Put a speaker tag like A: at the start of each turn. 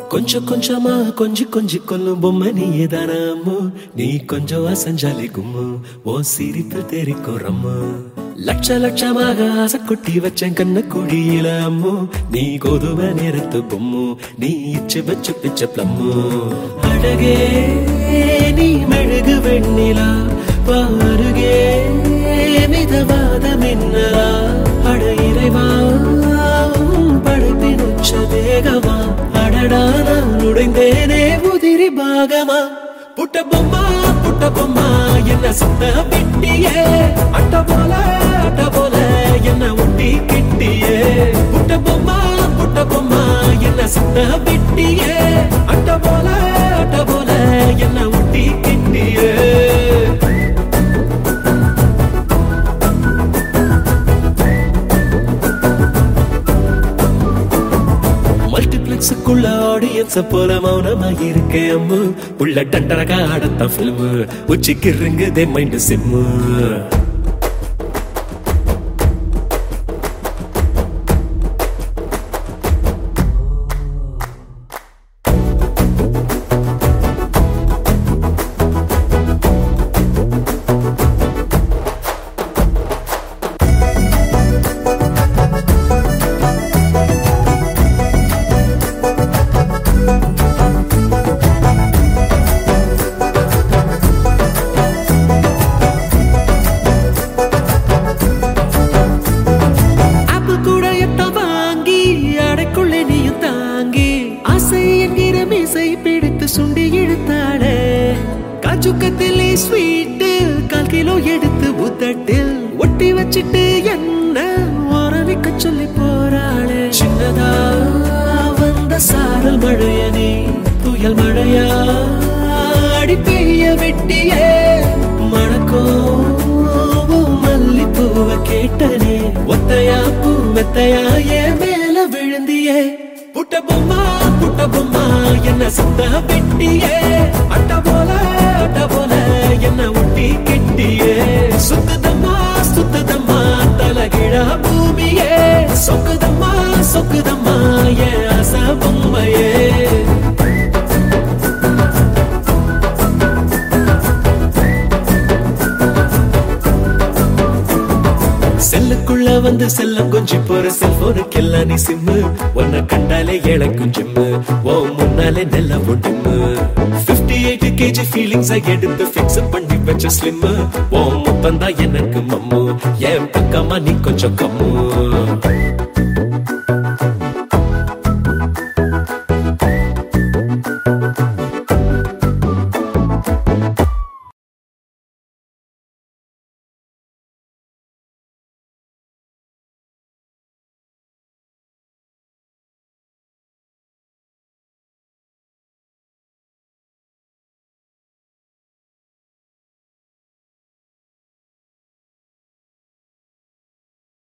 A: கொஞ்சம் கொஞ்சமா கொஞ்சி கொஞ்சி கொல்லும் பொம்மை நீ ஏதானாமோ நீ கொஞ்சம் அசஞ்சாலே கும்மு ஓ சிரிப்பு தெரிக்கும் ரம்மு லட்ச லட்சமாக ஆசை கொட்டி வச்சேன் கண்ண குழியில அம்மு நீ கோதுமை நேரத்து பொம்மு நீ இச்சு வச்சு பிச்ச பிளம்மு அழகே நீ மெழுகு வெண்ணிலா பாருகே மிதவாத மின்னலா அட இறைவா உன் படைப்பின் உச்ச வேகமா அடடா நான் உடைந்தேனே உதிரி பாகமா புட்ட பொம்மா புட்ட பொம்மா என்ன சுத்த விட்டியே அட்ட போல அட்ட போல என்ன ஒட்டி கிட்டியே புட்ட பொம்மா புட்ட பொம்மா என்ன சுத்த விட்டியே அட்ட போல அட்ட போல என்ன ஒட்டி கிட்டியே மல்டிபிளெக்ஸுக்குள்ள ஆடியன்ஸ போல மௌனமா இருக்கேன் அம்மு உள்ள டண்டரகா ஆடத்தான் ஃபில்மு உச்சிக்கு இருங்குதே மைண்ட் சிம்மு ஆப்பிள் கூட எட்ட வாங்கி அடைக்குள்ளே நீயும் தாங்கி ஆசை என்கிற மீசை பிடித்து சுண்டி இழுத்தாளே காச்சுக்கத்திலே ஸ்வீட்டு கால் கிலோ எடுத்து உதட்டில் ஒட்டி வச்சிட்டு என்ன ஓரவிக்க சொல்லி போறாளே சின்னதா வந்த சாரல் மழைய நீ புயல் மழையா அடி பெய்ய வெட்டியே மணக்கும் மல்லிப்பூவ கேட்டனே ஒத்தையா பூ மெத்தையா என் மேல விழுந்தியே புட்ட பொம்மா புட்ட பொம்மா என்ன சுத்த வெட்டியே அட்ட போல அட்ட போல என்ன ஒட்டி கெட்டியே சுத்துதம்மா சுத்துதம்மா தலகிழா பூமியே சொக்குதம்மா சொக்குதம்மா என் ஆசை பொம்மையே செல்லுக்குள்ள வந்து செல்லம் கொஞ்சி போற செல்போனுக்கு எல்லாம் நீ சிம்மு உன்னை கண்டாலே இழக்கும் ஜிம்மு ஓ முன்னாலே நெல்ல ஒட்டுமு 58 எயிட் கேஜி ஃபீலிங்ஸ் எடுத்து ஃபிக்ஸ் பண்ணி வச்ச ஸ்லிம் ஓ முத்தம் தான் எனக்கு மம்மு என் பக்கமா நீ கொஞ்சம் கம்மு